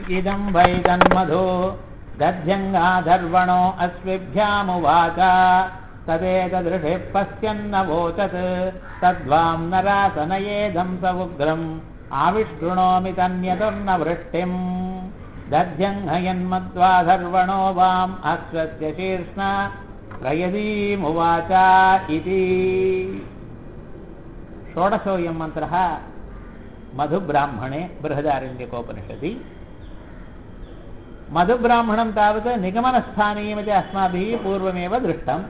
இதம் வை தன்மதோ दध्यङ्गाधर्वणो अस्मिभ्यामुवाच तदेतदृषे पश्यन्नवोचत् तद्वां नरासनयेदं स उग्रम् आविष्कृणोमि तन्यतुर्न वृष्टिम् दध्यङ्घयन्मत्वाधर्वणो वाम् अश्वस्य शीर्ष्णा प्रयदीमुवाच इति षोडशोऽयं मन्त्रः मधुब्राह्मणे बृहदारण्यकोपनिषदि मधुब्राह्मणं तावत् निगमनस्थानीयमिति अस्माभिः पूर्वमेव दृष्टम्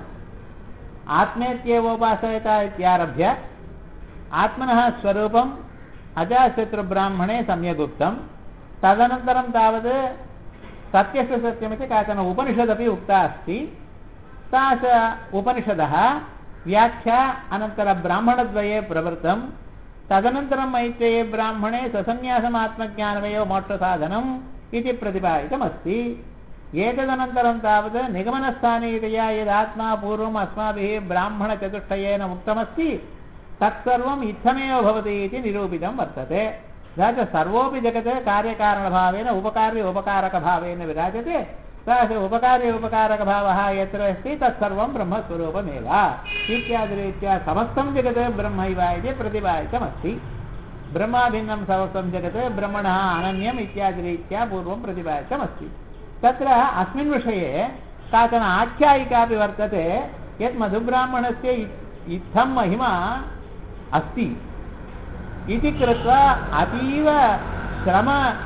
आत्मेत्येवोपासयत इत्यारभ्य आत्मनः स्वरूपम् अजाशत्रुब्राह्मणे सम्यगुक्तं तदनन्तरं तावत् सत्यस्य सत्यमिति काचन उपनिषदपि उक्ता अस्ति सा च उपनिषदः व्याख्या अनन्तरब्राह्मणद्वये प्रवृत्तं तदनन्तरं मैत्रेये ब्राह्मणे ससन्न्यासमात्मज्ञानमयो मोक्षसाधनम् इति प्रतिपादितमस्ति एतदनन्तरं तावत् निगमनस्थानीयतया यदात्मा पूर्वम् अस्माभिः ब्राह्मणचतुष्टयेन उक्तमस्ति तत्सर्वम् इत्थमेव भवति इति निरूपितं वर्तते तथा च सर्वोऽपि जगत् कार्यकारणभावेन उपकार्य उपकारकभावेन विराजते सः च उपकार्य उपकारकभावः यत्र अस्ति तत्सर्वं ब्रह्मस्वरूपमेव इत्यादिरीत्या समस्तं जगत् ब्रह्मैव इति प्रतिपादितमस्ति ब्रह्माभिन्नं समस्तं जगत् ब्रह्मणः अनन्यम् इत्यादिरीत्या पूर्वं प्रतिपादितमस्ति तत्र अस्मिन् विषये काचन आख्यायिकापि वर्तते यत् मधुब्राह्मणस्य इत्थं महिमा अस्ति इति कृत्वा अतीव श्रम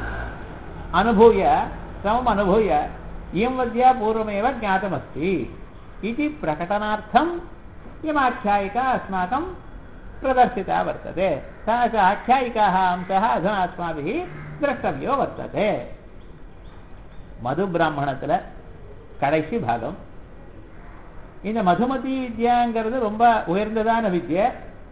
अनुभूय श्रमम् अनुभूय इयं वद्या पूर्वमेव ज्ञातमस्ति इति प्रकटनार्थम् इयमाख्यायिका अस्माकं प्रदर्शिता वर्तते सा च आख्यायिकाः अंशः अधुना अस्माभिः द्रष्टव्यो वर्तते மதுபிராமணத்தில் கடைசி பாகம் இந்த மதுமதி வித்யாங்கிறது ரொம்ப உயர்ந்ததான வித்யை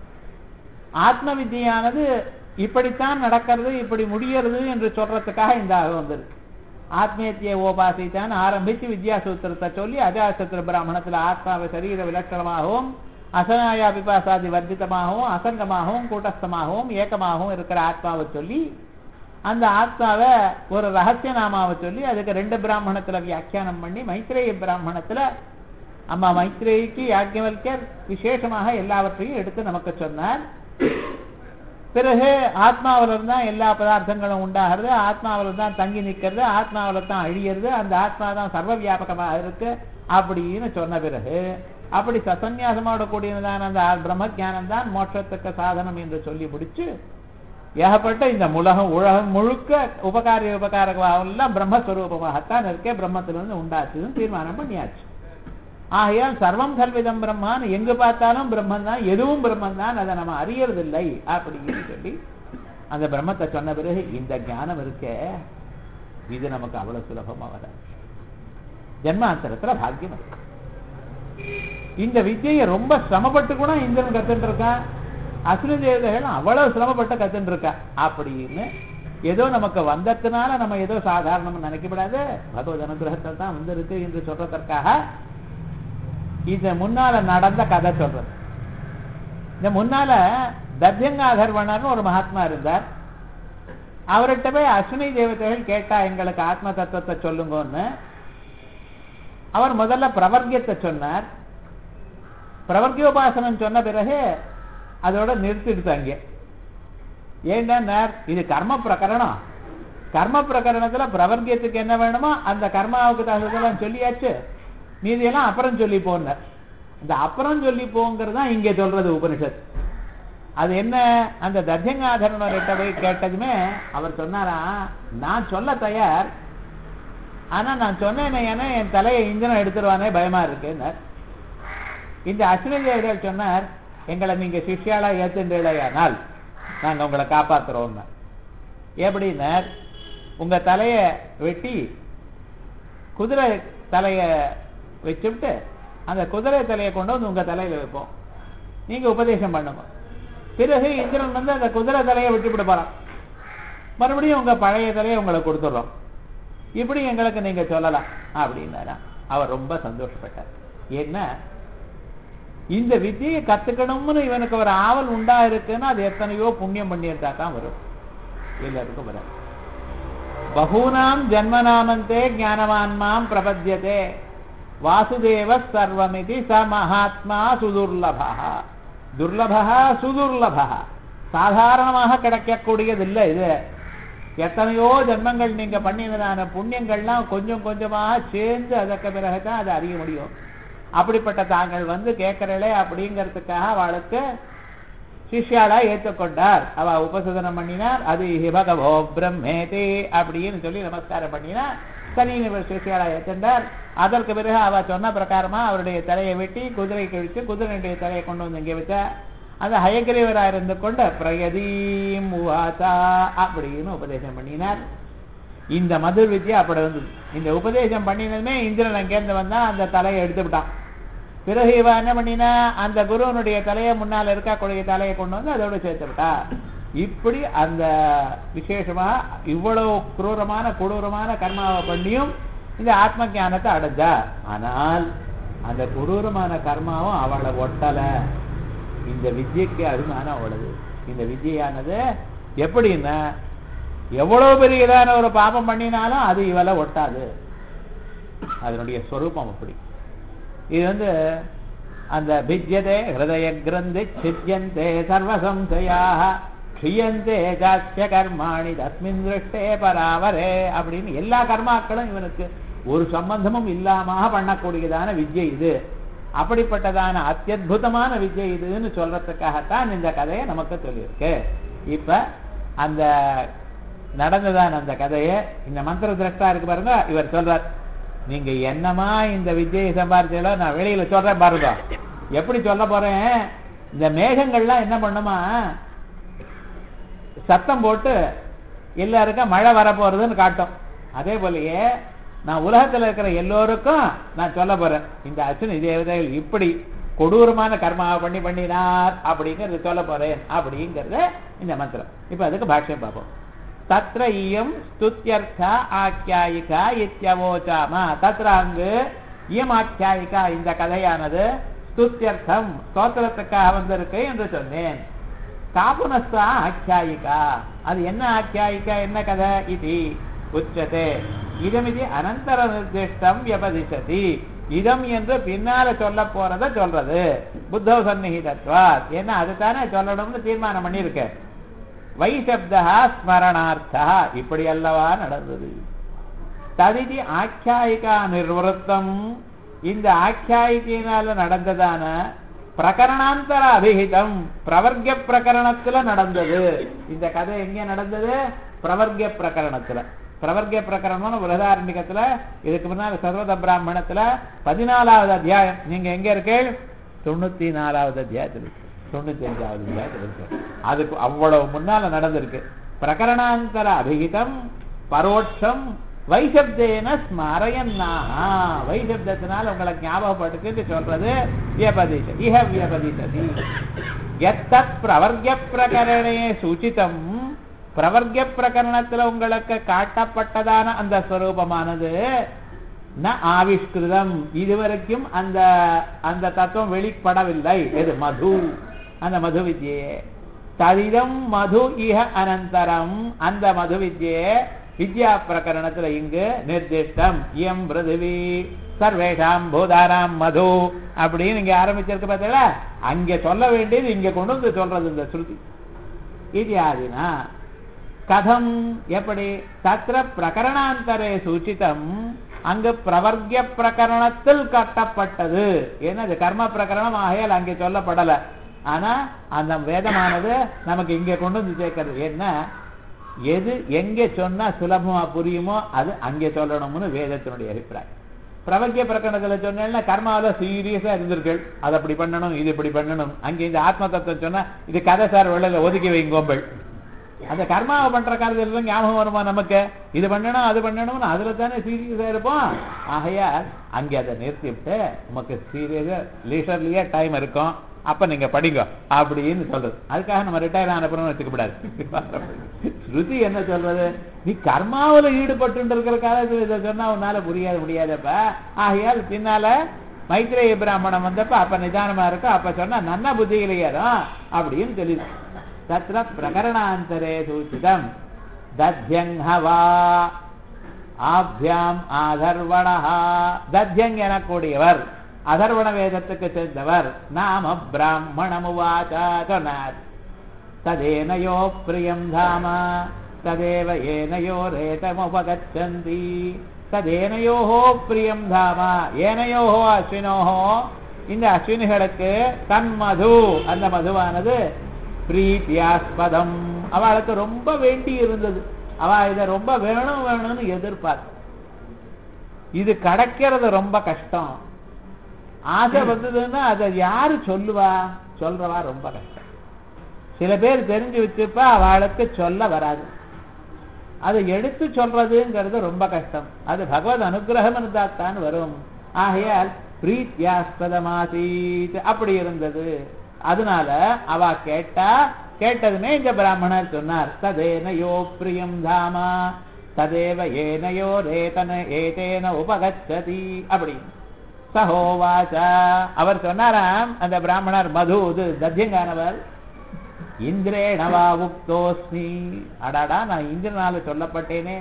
ஆத்ம வித்யானது இப்படித்தான் நடக்கிறது இப்படி முடியறது என்று சொல்றதுக்காக இந்த வந்தது ஆத்மீயத்திய ஓபாசித்தான் ஆரம்பித்து வித்யா சூத்திரத்தை சொல்லி அஜாசத்திர பிராமணத்தில் ஆத்மாவை சரீர விலட்சணமாகவும் அசனாயா பிபாசாதி வர்ஜிதமாகவும் அசங்கமாகவும் கூட்டஸ்தமாகவும் ஏக்கமாகவும் இருக்கிற ஆத்மாவை சொல்லி அந்த ஆத்மாவை ஒரு ரகசிய நாமாவை சொல்லி அதுக்கு ரெண்டு பிராமணத்துல வியாக்கியானம் பண்ணி மைத்ரேய பிராமணத்துல அம்மா மைத்ரேயிக்கு யாக்கியவல்யர் விசேஷமாக எல்லாவற்றையும் எடுத்து நமக்கு சொன்னார் பிறகு ஆத்மாவில் தான் எல்லா பதார்த்தங்களும் உண்டாகிறது ஆத்மாவில் தான் தங்கி நிற்கிறது ஆத்மாவில் தான் அழியிறது அந்த ஆத்மா தான் சர்வ வியாபகமாக இருக்கு அப்படின்னு சொன்ன பிறகு அப்படி சசன்யாசமோட கூடியதான அந்த பிரம்ம ஜானம் தான் மோட்சத்துக்கு சாதனம் என்று சொல்லி முடிச்சு ஏகப்பட்ட இந்த உலகம் உலகம் முழுக்க உபகாரிய உபகாரெல்லாம் பிரம்மஸ்வரூபமாகத்தான் இருக்கே பிரம்மத்திலிருந்து உண்டாச்சுன்னு தீர்மானம் பண்ணியாச்சு ஆகையால் சர்வம் கல்விதம் பிரம்மான்னு எங்க பார்த்தாலும் பிரம்மன் தான் எதுவும் பிரம்மன் தான் அதை நம்ம அறியறதில்லை அப்படின்னு சொல்லி அந்த பிரம்மத்தை சொன்ன பிறகு இந்த ஞானம் இருக்க இது நமக்கு அவ்வளவு சுலபமா வராது ஜென்மாந்தரத்துல பாக்கியம் இருக்கு இந்த வித்தியை ரொம்ப சிரமப்பட்டு கூட இந்திரன் கத்துட்டு இருக்கான் அசுர தேவதைகள் அவ்வளவு சிரமப்பட்டு கத்துட்டு இருக்கா அப்படின்னு ஏதோ நமக்கு வந்ததுனால நம்ம ஏதோ சாதாரணம் நினைக்கப்படாது பகவத் அனுகிரகத்தில் தான் வந்திருக்கு என்று சொல்றதற்காக இது முன்னால நடந்த கதை சொல்றது இந்த முன்னால தர்ஜங்காதர்வணர்னு ஒரு மகாத்மா இருந்தார் அவர்கிட்ட போய் அஸ்வினி தேவதைகள் கேட்டா எங்களுக்கு ஆத்ம தத்துவத்தை சொல்லுங்கன்னு அவர் முதல்ல பிரவர்க்கியத்தை சொன்னார் பிரவர்க்கியோபாசனம் சொன்ன பிறகு அதோட நிறுத்திடுத்தாங்க ஏண்டா இது கர்ம பிரகரணம் கர்ம பிரகரணத்துல பிரவர்க்கியத்துக்கு என்ன வேணுமோ அந்த கர்மாவுக்கு தகுந்ததெல்லாம் சொல்லியாச்சு மீதியெல்லாம் அப்புறம் சொல்லி போனார் இந்த அப்புறம் சொல்லி போங்கிறது தான் இங்கே சொல்றது உபனிஷத் அது என்ன அந்த தர்ஜங்காதரனர்கிட்ட போய் கேட்டதுமே அவர் சொன்னாரா நான் சொல்ல தயார் ஆனா நான் சொன்னேன் ஏன்னா என் தலையை இன்ஜினம் எடுத்துருவானே பயமா இருக்குன்னார் இந்த அஸ்வினி தேவர்கள் சொன்னார் எங்களை நீங்க சிஷ்யாலா ஏத்துன்றீழையானால் நாங்க உங்களை காப்பாத்துறோம் எப்படின்னார் உங்க தலைய வெட்டி குதிரை தலைய வச்சுட்டு அந்த குதிரை தலையை கொண்டு வந்து உங்க தலையில வைப்போம் நீங்க உபதேசம் பண்ணுங்க பிறகு இந்திரன் வந்து அந்த குதிரை தலையை விட்டுவிட போறான் மறுபடியும் உங்க பழைய தலையை உங்களுக்கு கொடுத்துடுறோம் இப்படி எங்களுக்கு நீங்க சொல்லலாம் அப்படின்னாரா அவர் ரொம்ப சந்தோஷப்பட்டார் ஏன்னா இந்த வித்தியை கத்துக்கணும்னு இவனுக்கு ஒரு ஆவல் உண்டா இருக்குன்னா அது எத்தனையோ புண்ணியம் பண்ணியிருந்தா தான் வரும் எல்லாருக்கும் வராது பகூனாம் ஜன்மநாமந்தே ஞானவான் மாம் பிரபத்தியதே வாசுதேவ சர்வமிதி ச மகாத்மா சுதுர்லபா துர்லபா சுதுர்லபா சாதாரணமாக கிடைக்கக்கூடியதில்லை இது எத்தனையோ ஜென்மங்கள் நீங்க பண்ணினதான புண்ணியங்கள்லாம் கொஞ்சம் கொஞ்சமாக சேர்ந்து அதற்கு பிறகுதான் அதை அறிய முடியும் அப்படிப்பட்ட தாங்கள் வந்து கேட்கிறளே அப்படிங்கிறதுக்காக அவளுக்கு சிஷ்யாளா ஏற்றுக்கொண்டார் அவ உபசதனம் பண்ணினார் அது ஹிபகவோ பிரம்மேதே அப்படின்னு சொல்லி நமஸ்காரம் பண்ணினார் சரி இவர் சிஷ்யாளா ஏற்றுண்டார் அதற்கு பிறகு அவ சொன்ன பிரகாரமா அவருடைய தலையை வெட்டி குதிரை கழிச்சு குதிரையுடைய தலையை கொண்டு வந்து இங்கே வச்சா அந்த ஹயகிரீவராக இருந்து கொண்ட பிரயதீம் உவாசா அப்படின்னு உபதேசம் பண்ணினார் இந்த மதுர் வித்யா அப்படி வந்தது இந்த உபதேசம் பண்ணினதுமே இந்திரன் அங்கேருந்து வந்தா அந்த தலையை எடுத்து விட்டான் பிறகு இவ என்ன பண்ணினா அந்த குருவனுடைய தலையை முன்னால் இருக்கக்கூடிய தலையை கொண்டு வந்து அதோட சேர்த்து விட்டா இப்படி அந்த விசேஷமா இவ்வளவு குரூரமான கொடூரமான கர்மாவை பண்ணியும் இந்த ஆத்ம ஞானத்தை அடைஞ்சா ஆனால் அந்த கொடூரமான கர்மாவும் அவளை ஒட்டல இந்த வித்யக்கு அபிமானம் அவ்வளவு இந்த வித்யானது எப்படின்னா எவ்வளவு பெரியதான ஒரு பாபம் பண்ணினாலும் அது இவளை ஒட்டாது அதனுடைய ஸ்வரூபம் அப்படி இது வந்து அந்த பிஜ்யதே ஹிருதய கிரந்தி சித்தியந்தே சர்வசம்சயாக க்ஷியந்தே ஜாத்திய கர்மாணி தஸ்மின் திருஷ்டே பராவரே அப்படின்னு எல்லா கர்மாக்களும் இவனுக்கு ஒரு சம்பந்தமும் இல்லாம பண்ணக்கூடியதான வித்யை இது அப்படிப்பட்டதான அத்தியுதமான வித்யை இதுன்னு சொல்றதுக்காகத்தான் இந்த கதையை நமக்கு சொல்லியிருக்கு இப்ப அந்த நடந்ததான அந்த கதையை இந்த மந்திர திரஷ்டா இருக்கு பாருங்க இவர் சொல்றார் நீங்க என்னமா இந்த வித்தியை சம்பாதிச்சீங்களோ நான் வெளியில சொல்றேன் பாருங்க எப்படி சொல்ல போறேன் இந்த மேகங்கள்லாம் என்ன பண்ணுமா சத்தம் போட்டு எல்லாருக்கும் மழை வரப்போறதுன்னு காட்டும் அதே போலயே நான் உலகத்துல இருக்கிற எல்லோருக்கும் நான் சொல்ல போறேன் இந்த அச்சுனி தேவதைகள் இப்படி கொடூரமான கர்மாவை பண்ணி பண்ணினார் அப்படிங்கறத சொல்ல போறேன் அப்படிங்கறத இந்த மந்திரம் இப்ப அதுக்கு பாஷ்யம் பார்ப்போம் தத்ர இயம் ஸ்துத்யர்த்தா ஆக்கியாயிகா இத்தியவோச்சாம தத்ர அங்கு இயம் ஆக்கியாயிகா இந்த கதையானது ஸ்துத்யர்த்தம் ஸ்தோத்திரத்துக்காக வந்திருக்கு என்று சொன்னேன் காபுனஸ்தா ஆக்கியாயிகா அது என்ன ஆக்கியாயிகா என்ன கதை இது உச்சதே இதமிதி அனந்தர நிர்திஷ்டம் வியபதிசதி இதம் என்று பின்னால சொல்ல போறத சொல்றது புத்தவ சந்நிகிதத்வா ஏன்னா அதுதானே சொல்லணும்னு தீர்மானம் பண்ணியிருக்கேன் வைசப்தா ஸ்மரணார்த்தா இப்படி அல்லவா நடந்தது ததிதி ஆக்கியாயிகா நிர்வருத்தம் இந்த ஆக்கியாயிகையினால நடந்ததான பிரகரணாந்தர அபிஹிதம் பிரவர்க்க பிரகரணத்துல நடந்தது இந்த கதை எங்க நடந்தது பிரவர்க்க பிரகரணத்துல பிரவர்க்க பிரகரணம்னு பிரதாரண்யத்துல இதுக்கு முன்னால சர்வத பிராமணத்துல பதினாலாவது அத்தியாயம் நீங்க எங்க இருக்கு தொண்ணூத்தி நாலாவது அத்தியாயத்தில் இருக்கு தொண்ணூத்தி அஞ்சாவது அத்தியாயத்தில் இருக்கு அதுக்கு அவ்வளவு முன்னால நடந்திருக்கு பிரகரணாந்தர அபிஹிதம் பரோட்சம் வைசப்தேன ஸ்மரயன்னாஹா வைசப்தத்தினால் உங்களை ஞாபகப்படுத்திட்டு சொல்றது வியபதிஷ இஹ வியபதிஷதி எத்தத் பிரவர்க்க பிரகரணே சூச்சிதம் பிரவர்க்க பிரகரணத்துல உங்களுக்கு காட்டப்பட்டதான அந்த ஸ்வரூபமானது ந ஆவிஷ்கிருதம் இதுவரைக்கும் அந்த அந்த தத்துவம் வெளிப்படவில்லை எது மது அந்த மது வித்யே தரிதம் மது இஹ அனந்தரம் அந்த மது வித்யே வித்யா பிரகரணத்துல இங்கு நிர்திஷ்டம் இயம் பிருதிவி சர்வேஷாம் பூதாராம் மது அப்படின்னு இங்க ஆரம்பிச்சிருக்கு பார்த்தீங்களா அங்க சொல்ல வேண்டியது இங்க கொண்டு வந்து சொல்றது இந்த ஸ்ருதி இத்தியாதினா கதம் எப்படி தத்திர பிரகரணாந்தரே சூச்சிதம் அங்கு பிரவர்க்க பிரகரணத்தில் கட்டப்பட்டது என்னது கர்ம பிரகரணம் ஆகையால் அங்கே சொல்லப்படல ஆனா அந்த வேதமானது நமக்கு இங்க கொண்டு வந்து சேர்க்கிறது என்ன எது எங்க சொன்னா சுலபமா புரியுமோ அது அங்கே சொல்லணும்னு வேதத்தினுடைய அபிப்பிராயம் பிரவர்க்கிய பிரகடனத்துல சொன்னா கர்மாவில சீரியஸா இருந்திருக்கள் அது அப்படி பண்ணணும் இது இப்படி பண்ணணும் அங்க இந்த ஆத்ம தத்துவம் சொன்னா இது கதை சார் வெளியில ஒதுக்கி வைங்கோம்பல் அந்த கர்மாவை பண்ற காலத்துல ஞாபகம் வருமா நமக்கு இது பண்ணணும் அது பண்ணணும்னு அதுல தானே சீரியஸா இருப்போம் ஆகையால் அங்கே அதை நிறுத்திவிட்டு நமக்கு சீரியஸா லீஷர்லயே டைம் இருக்கும் அப்ப நீங்க படிங்க அப்படின்னு சொல்றது அதுக்காக நம்ம ரிட்டையர் ஆன பிறகு வச்சுக்க கூடாது ஸ்ருதி என்ன சொல்றது நீ கர்மாவில ஈடுபட்டு இருக்கிற காலத்துல இதை சொன்னா உன்னால புரியாது முடியாதப்ப ஆகையால் பின்னால மைத்ரேய பிராமணம் வந்தப்ப அப்ப நிதானமா இருக்கும் அப்ப சொன்னா நன்ன புத்தியில ஏறும் அப்படின்னு சொல்லி தத்திர பிரகரணாந்தரே சூச்சிதம் தத்யங்கவா ஆபியாம் ஆதர்வணஹா தத்யங் எனக்கூடியவர் அதர்வண வேதத்துக்கு சேர்ந்தவர் நாம பிராமணமுவாச்சா சொன்னார் ததேனயோ பிரியம் தாம ததேவ ஏனையோ ரேதமுபகச்சந்தி ததேனையோஹோ பிரியம் தாம ஏனையோஹோ அஸ்வினோஹோ இந்த அஸ்வினிகளுக்கு தன் மது அந்த மதுவானது பிரீத்தியாஸ்பதம் அவளுக்கு ரொம்ப வேண்டி இருந்தது அவ இதை ரொம்ப வேணும் வேணும்னு எதிர்பார்த்து இது கிடைக்கிறது ரொம்ப கஷ்டம் ஆசை வந்ததுன்னா அதை யாரு சொல்லுவா சொல்றவா ரொம்ப கஷ்டம் சில பேர் தெரிஞ்சு வச்சுப்பா அவளுக்கு சொல்ல வராது அதை எடுத்து சொல்றதுங்கிறது ரொம்ப கஷ்டம் அது பகவத் அனுகிரகம் இருந்தாத்தான் வரும் ஆகையால் பிரீத்தியாஸ்பதமாசீத் அப்படி இருந்தது அதனால அவ கேட்டா கேட்டதுமே இந்த பிராமணர் சொன்னார் ததேனயோ பிரியம் தாமா ததேவ ஏனையோ ரேதன ஏதேன உபகச்சதி அப்படின்னு சஹோவாச்சா அவர் சொன்னாராம் அந்த பிராமணர் மது இது தத்தியங்கானவர் இந்திரேணவா உக்தோஸ்மி அடாடா நான் இந்திரனால சொல்லப்பட்டேனே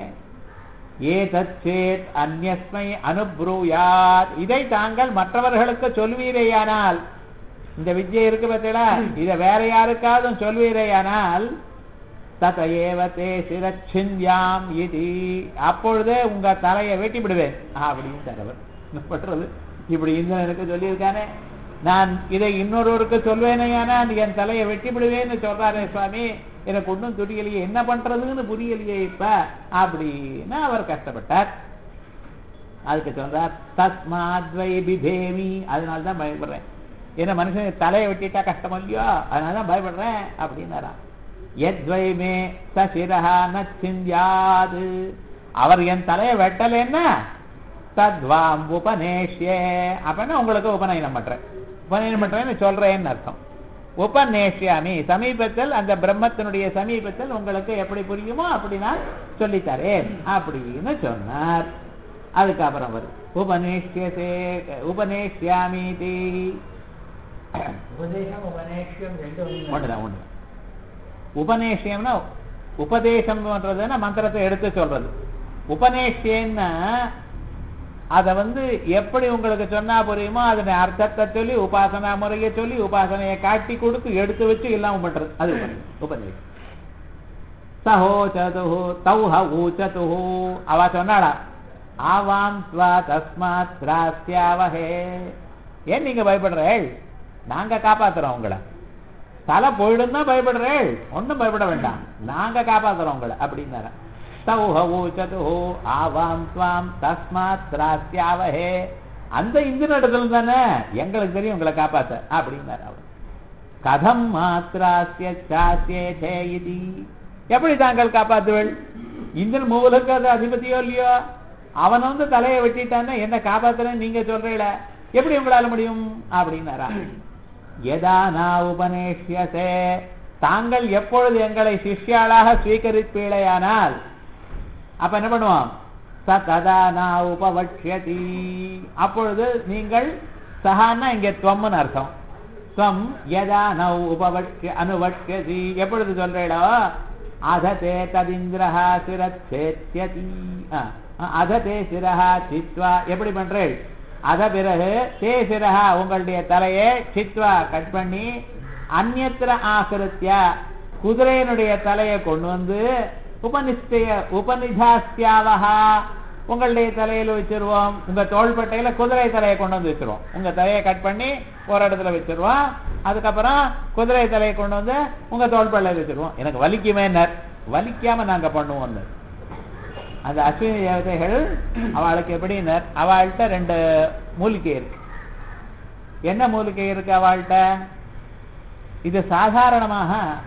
ஏதச்சேத் அந்யஸ்மை அனுப்ரூயாத் இதை தாங்கள் மற்றவர்களுக்கு சொல்வீரேயானால் இந்த வித்யை இருக்கு பார்த்தீங்களா இதை வேற யாருக்காவது சொல்வீரேயானால் ததையேவ தே சிரச்சிந்தியாம் இது அப்பொழுதே உங்க தலையை வெட்டி விடுவேன் அப்படின்னு தரவர் என்ன பண்றது இப்படி இந்திரனுக்கு சொல்லியிருக்கானே நான் இதை இன்னொருவருக்கு சொல்வேனையானா என் தலையை வெட்டி விடுவேன்னு சொல்றாரே சுவாமி எனக்கு ஒன்றும் துரியலையே என்ன பண்றதுன்னு புரியலையே இப்ப அப்படின்னு அவர் கஷ்டப்பட்டார் அதுக்கு சொல்றார் தஸ்மாத்வை பிபேமி அதனால தான் பயப்படுறேன் ஏன்னா மனுஷன் தலையை வெட்டிட்டா கஷ்டம் இல்லையோ அதனால தான் பயப்படுறேன் அப்படின்னாராம் எத்வை மே சசிரஹா நச்சிந்தியாது அவர் என் தலையை வெட்டலைன்னா தத்வாம் உபநேஷ்யே அப்படின்னா உங்களுக்கு உபநயனம் பண்றேன் உபநயனம் பண்றேன்னு சொல்றேன்னு அர்த்தம் உபநேஷ்யாமி சமீபத்தில் அந்த பிரம்மத்தினுடைய சமீபத்தில் உங்களுக்கு எப்படி புரியுமோ அப்படி நான் சொல்லித்தரேன் அப்படின்னு சொன்னார் அதுக்கப்புறம் வரும் உபநேஷ்யசே உபநேஷ்யாமி உபதேசம் உபநேஷம் ரெண்டும் ஒண்ணுதான் ஒண்ணு உபநேஷம்னா உபதேசம் பண்றதுன்னா மந்திரத்தை எடுத்து சொல்றது உபநேஷன்னா அத வந்து எப்படி உங்களுக்கு சொன்னா புரியுமோ அதனை அர்த்தத்தை சொல்லி உபாசனா முறையை சொல்லி உபாசனையை காட்டி கொடுத்து எடுத்து வச்சு இல்லாம பண்றது அது உபநேஷம் சஹோச்சது தௌஹ ஊச்சது அவ சொன்னாடா ஆவாம் ஸ்வா தஸ்மாத் திராஸ்யாவஹே ஏன் நீங்க பயப்படுறேள் நாங்க காப்பாத்துறோம் உங்களை தலை போயிடும் தான் பயப்படுறேள் ஒன்றும் பயப்பட வேண்டாம் நாங்க காப்பாத்துறோம் உங்களை அப்படின்னார தௌஹ ஊச்சது ஆவாம் ஸ்வாம் தஸ்மாத் திராஸ்யாவஹே அந்த இந்திரன் இடத்துல தானே எங்களுக்கு தெரியும் உங்களை காப்பாத்த அப்படின்னாரு அவர் கதம் மாத்திராசிய சாசியே இது எப்படி தாங்கள் காப்பாத்துவள் இந்திரன் மூவலுக்கு அது அதிபதியோ இல்லையோ அவன் வந்து தலையை வெட்டிட்டான்னா என்ன காப்பாத்துறேன்னு நீங்க சொல்றீல எப்படி உங்களால முடியும் அப்படின்னாரா எதா நா உபநேஷ்யசே தாங்கள் எப்பொழுது எங்களை சிஷ்யாளாக ஸ்வீகரிப்பீழையானால் அப்ப என்ன பண்ணுவோம் ச ததா நா உபவட்சியதி அப்பொழுது நீங்கள் சஹான்னா இங்க துவம்னு அர்த்தம் துவம் யதா நௌ உபவட்சிய அனுவட்சியதி எப்பொழுது சொல்றீடோ அததே ததிந்திரஹா சிரச்சேத்யதி அததே சிரஹா சித்வா எப்படி பண்றேள் அத பிறகு தே சிரஹா உங்களுடைய தலையை சித்வா கட் பண்ணி அந்நத்திர ஆசிரித்யா குதிரையினுடைய தலையை கொண்டு வந்து உபனிஷ்டைய உபனிதாஸ்தியாவஹா உங்களுடைய தலையில வச்சிருவோம் உங்க தோள்பட்டையில குதிரை தலையை கொண்டு வந்து வச்சிருவோம் உங்க தலையை கட் பண்ணி ஒரு இடத்துல வச்சிருவோம் அதுக்கப்புறம் குதிரை தலையை கொண்டு வந்து உங்க தோள்பட்டையில வச்சிருவோம் எனக்கு வலிக்குமே வலிக்காம நாங்க பண்ணுவோம் அந்த அஸ்வினி தேவதைகள் அவளுக்கு எப்படினர் அவள்கிட்ட ரெண்டு மூலிகை இருக்கு என்ன மூலிகை இருக்கு அவள்கிட்ட இது சாதாரணமாக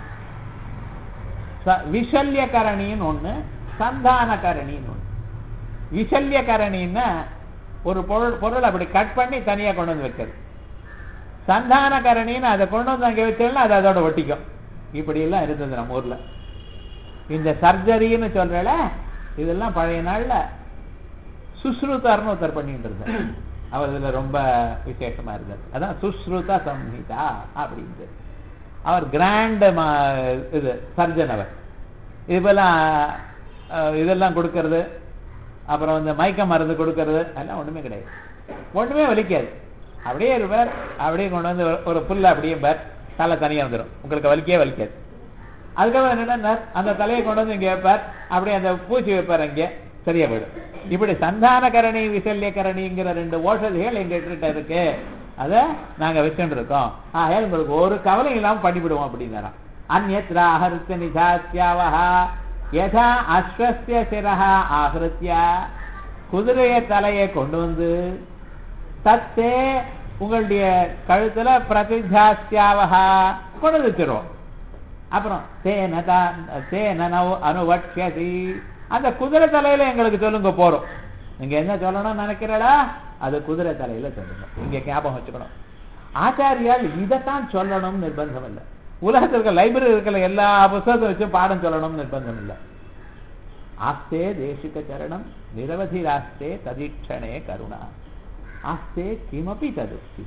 விஷல்யகரணின்னு ஒண்ணு சந்தானகரணின்னு ஒண்ணு விஷல்யகரணின்னா ஒரு பொருள் பொருள் அப்படி கட் பண்ணி தனியா கொண்டு வந்து வைக்கிறது சந்தானகரணின்னு அதை கொண்டு வந்து அங்கே வச்சோம்னா அது அதோட ஒட்டிக்கும் இப்படி எல்லாம் இருந்தது நம்ம ஊர்ல இந்த சர்ஜரின்னு சொல்றல இதெல்லாம் பழைய நாள்ல சுஸ்ருதார்னு ஒருத்தர் பண்ணிட்டு இருந்தார் அவர் இதுல ரொம்ப விசேஷமா இருந்தார் அதான் சுஸ்ருத சம்ஹிதா அப்படின்ட்டு அவர் கிராண்ட் இது சர்ஜன் அவர் இதுபோலாம் இதெல்லாம் கொடுக்கறது அப்புறம் இந்த மயக்க மருந்து கொடுக்கறது அதெல்லாம் ஒண்ணுமே கிடையாது ஒண்ணுமே வலிக்காது அப்படியே இருப்பார் அப்படியே கொண்டு வந்து ஒரு- ஒரு புல்ல அப்படியே பார் தலை தனியா வந்துடும் உங்களுக்கு வலிக்கவே வலிக்காது அதுக்கப்புறம் என்னன்னா அந்த தலையை கொண்டு வந்து இங்க வைப்பார் அப்படியே அந்த பூச்சி வைப்பார் அங்கே சரியா போயிடும் இப்படி சந்தான கரணி விசல்ய கரணிங்கிற ரெண்டு ஓஷதிகள் எங்க கிட்ட இருக்கு அத நாங்க வச்சுட்டு இருக்கோம் ஆகையால் உங்களுக்கு ஒரு கவலை இல்லாம பண்ணிவிடுவோம் அப்படின்னா அந்நத்ரா ஆஹரித்த நிதாத்தியாவஹா யதா அஸ்வஸ்ய சிரஹா ஆஹிருத்ய குதிரைய தலையை கொண்டு வந்து தத்தே உங்களுடைய கழுத்துல பிரதிதாஸ்யாவஹா கொண்டு வந்து வச்சிருவோம் அப்புறம் தேன தான் தேன நவ் அனுவட்சதி அந்த குதிரை தலையில எங்களுக்கு சொல்லுங்க போறோம் நீங்க என்ன சொல்லணும்னு நினைக்கிறடா அது குதிரை தலையில சொல்லுங்க இங்க ஞாபகம் வச்சுக்கணும் ஆச்சாரியால் இதைத்தான் சொல்லணும் நிர்பந்தம் இல்லை உலகத்தில் இருக்க லைப்ரரி இருக்கிற எல்லா புத்தகத்தை வச்சு பாடம் சொல்லணும் நிர்பந்தம் இல்லை ஆஸ்தே தேசிக சரணம் நிரவதி ராஸ்தே ததீட்சணே கருணா ஆஸ்தே கிமபி ததுக்தி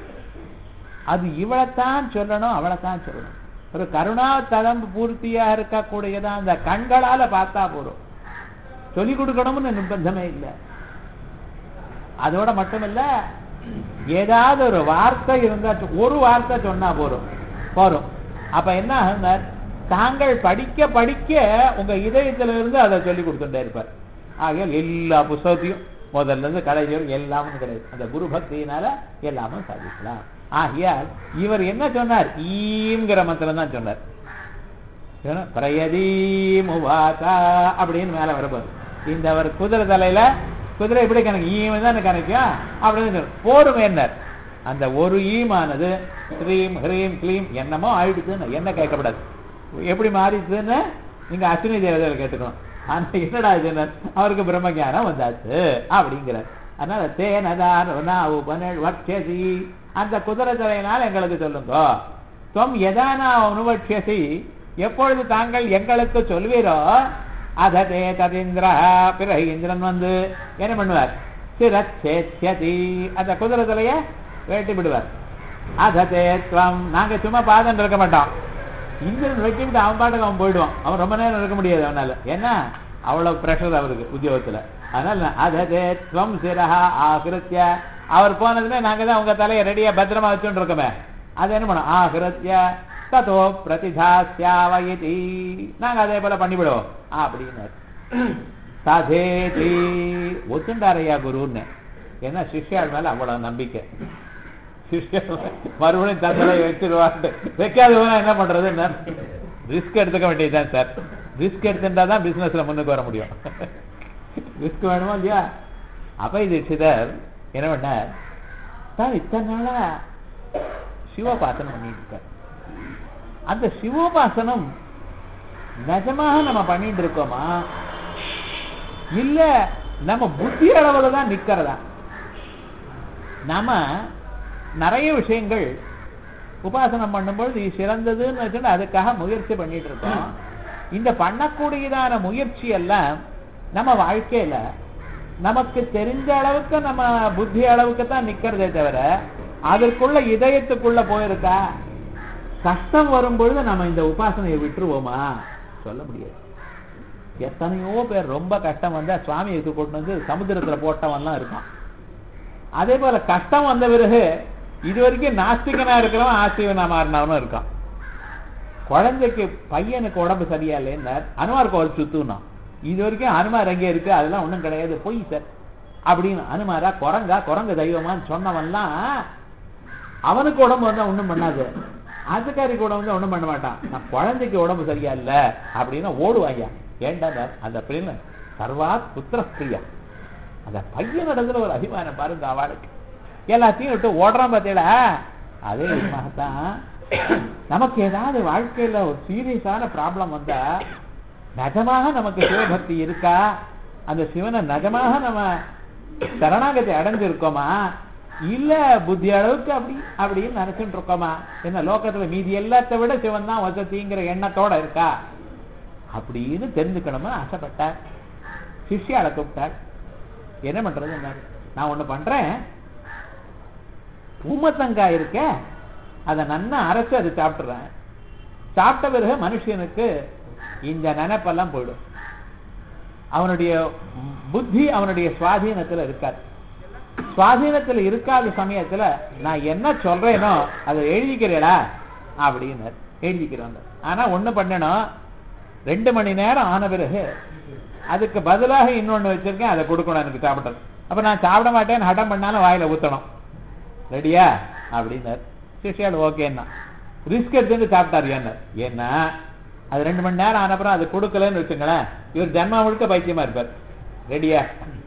அது இவளைத்தான் சொல்லணும் அவளைத்தான் சொல்லணும் ஒரு கருணா தளம்பு பூர்த்தியா இருக்கக்கூடியதான் அந்த கண்களால பார்த்தா போறோம் சொல்லிக் கொடுக்கணும்னு நிர்பந்தமே இல்லை அதோட மட்டுமில்ல ஏதாவது ஒரு வார்த்தை இருந்தா சொ- ஒரு வார்த்தை சொன்னா போறோம் போறோம் அப்ப என்ன ஆகுனார் தாங்கள் படிக்க படிக்க உங்க இதயத்துல இருந்து அதை சொல்லி கொடுத்துட்டே இருப்பார் ஆகையால் எல்லா புஸ்தகத்தையும் முதல்ல இருந்து கடைசி வரைக்கும் எல்லாமும் கிடையாது அந்த குரு பக்தியினால எல்லாமும் சாதிக்கலாம் ஆகையால் இவர் என்ன சொன்னார் ஈங்கிற மந்திரம் தான் சொன்னார் ஏன்னா, பிரயதீம் உவாசா அப்படின்னு மேல வரப்போகுது இந்த ஒரு குதிரை தலையில குதிரை எப்படி கணக்கு ஈம் தான் கணக்கும் அப்படின்னு சொல்லு. போரும் என்ன அந்த ஒரு ஈமானது ஸ்ரீம் ஹ்ரீம் க்ளீம் என்னமோ ஆயிடுச்சுன்னு என்ன கேட்கக்கூடாது எப்படி மாறிடுச்சுன்னு நீங்க அஸ்வினி தேவதையில கேட்டுக்கணும் ஆனா என்னடா இதுன்னு அவருக்கு பிரம்ம ஞானம் வந்தாச்சு அப்படிங்கிறார் அதனால தேனதான் வட்சசி அந்த குதிரை தலையினால் எங்களுக்கு சொல்லுங்க துவம் எதானா அனுவட்சசி எப்பொழுது தாங்கள் எங்களுக்கு சொல்வீரோ அததே ததிந்திரா பிறகு இந்திரன் வந்து என்ன பண்ணுவார் சிரச்சேத்யதி அந்த குதிரை தலைய வெட்டி விடுவார் அததே துவம் நாங்க சும்மா பாதம் இருக்க மாட்டோம் இந்திரன் வெட்டி விட்டு அவன் பாட்டுக்கு அவன் போயிடுவான் அவன் ரொம்ப நேரம் இருக்க முடியாது அவனால ஏன்னா அவ்வளவு பிரஷர் அவருக்கு உத்தியோகத்துல அதனால அததே துவம் சிரஹா ஆகிருத்திய அவர் போனதுமே நாங்க தான் உங்க தலையை ரெடியா பத்திரமா வச்சுட்டு இருக்கோமே அது என்ன பண்ணோம் ஆகிருத்திய ததோ பிரதிதாஸ்யாவயதி நாங்க அதே போல பண்ணிவிடுவோம் அப்படின்னாரு ததேதி ஒத்துண்டாரையா குருன்னு ஏன்னா சிஷ்யாள் மேல அவ்வளவு நம்பிக்கை சிஷ்யர் மறுபடியும் தந்தலை வச்சிருவாட்டு வைக்காதவனா என்ன பண்றது ரிஸ்க் எடுத்துக்க வேண்டியதுதான் சார் ரிஸ்க் எடுத்துட்டா தான் பிசினஸ்ல முன்னுக்கு வர முடியும் ரிஸ்க் வேணுமா இல்லையா அப்ப இது சிதர் என்ன பண்ணார் சார் இத்தனை நாளா சிவோபாசனம் பண்ணிட்டு இருக்கார் அந்த சிவோபாசனம் நிஜமாக நம்ம பண்ணிட்டு இருக்கோமா இல்ல நம்ம புத்தி அளவுல தான் நிக்கிறதா நாம நிறைய விஷயங்கள் உபாசனம் பண்ணும்பொழுது இது சிறந்ததுன்னு வச்சுட்டு அதுக்காக முயற்சி பண்ணிட்டு இருக்கோம் இந்த பண்ணக்கூடியதான முயற்சி எல்லாம் நம்ம வாழ்க்கையில நமக்கு தெரிஞ்ச அளவுக்கு நம்ம புத்தி அளவுக்கு தான் நிக்கிறதே தவிர அதற்குள்ள இதயத்துக்குள்ள போயிருக்கா கஷ்டம் வரும்பொழுது நம்ம இந்த உபாசனையை விட்டுருவோமா சொல்ல முடியாது எத்தனையோ பேர் ரொம்ப கஷ்டம் வந்தா சுவாமியை கொண்டு வந்து சமுத்திரத்துல போட்டவன்லாம் இருக்கான் அதே போல கஷ்டம் வந்த பிறகு இது வரைக்கும் நாஸ்திகனா இருக்கிறவன் ஆஸ்திகனா மாறினவனும் இருக்கான் குழந்தைக்கு பையனுக்கு உடம்பு சரியா இல்லைன்னா அனுமார் கோவில் சுத்துனா இது வரைக்கும் அனுமார் எங்கே இருக்கு அதெல்லாம் ஒண்ணும் கிடையாது பொய் சார் அப்படின்னு அனுமாரா குரங்கா குரங்கு தெய்வமான்னு சொன்னவன்லாம் அவனுக்கு உடம்பு வந்தா ஒண்ணும் பண்ணாது ஆத்துக்காரிக்கு உடம்பு வந்து ஒண்ணும் பண்ண மாட்டான் நான் குழந்தைக்கு உடம்பு சரியா இல்ல அப்படின்னு ஓடுவாங்க ஏண்டா அந்த பிள்ளை சர்வாத் புத்திரஸ்திரியா அந்த பையன் இடத்துல ஒரு அபிமானம் பாருங்க அவளுக்கு எல்லாத்தையும் விட்டு ஓடுறான் பார்த்தீங்களா அதே விதமாகத்தான் நமக்கு ஏதாவது வாழ்க்கையில ஒரு சீரியஸான ப்ராப்ளம் வந்தா நிஜமாக நமக்கு சிவபக்தி இருக்கா அந்த சிவனை நிஜமாக நம்ம சரணாகத்தை அடைஞ்சிருக்கோமா இல்ல புத்தி அளவுக்கு அப்படி அப்படின்னு நினைச்சுட்டு இருக்கோமா என்ன லோகத்துல மீதி எல்லாத்தை விட சிவன் தான் வசதிங்கிற எண்ணத்தோட இருக்கா அப்படின்னு தெரிஞ்சுக்கணும்னு ஆசைப்பட்டார் சிஷ்யால கூப்பிட்டார் என்ன பண்றது நான் ஒண்ணு பண்றேன் ஊமத்தங்காய் இருக்க அதை நன்னா அரைச்சு அதை சாப்பிட்டுறேன் சாப்பிட்ட பிறகு மனுஷனுக்கு இந்த நினைப்பெல்லாம் போயிடும் அவனுடைய புத்தி அவனுடைய சுவாதீனத்துல இருக்காது சுவாதீனத்துல இருக்காத சமயத்துல நான் என்ன சொல்றேனோ அதை எழுதிக்கிறேடா அப்படின்னு எழுதிக்கிறோம் ஆனா ஒண்ணு பண்ணணும் ரெண்டு மணி நேரம் ஆன பிறகு அதுக்கு பதிலாக இன்னொன்னு வச்சிருக்கேன் அதை கொடுக்கணும் எனக்கு சாப்பிட்டது அப்ப நான் சாப்பிட மாட்டேன்னு ஹடம் பண்ணாலும் வாயில ஊத்தணும் ரெடியா அப்படின்னாரு சிஷியால் ஓகேன்னா ரிஸ்க் எடுத்து சாப்பிட்டாரு என்ன ஏன்னா அது ரெண்டு மணி நேரம் ஆனப்புறம் அது கொடுக்கலன்னு வச்சுங்களேன் இவர் ஜன்மா முழுக்க பைத்தியமா இருப்பார் ரெடியா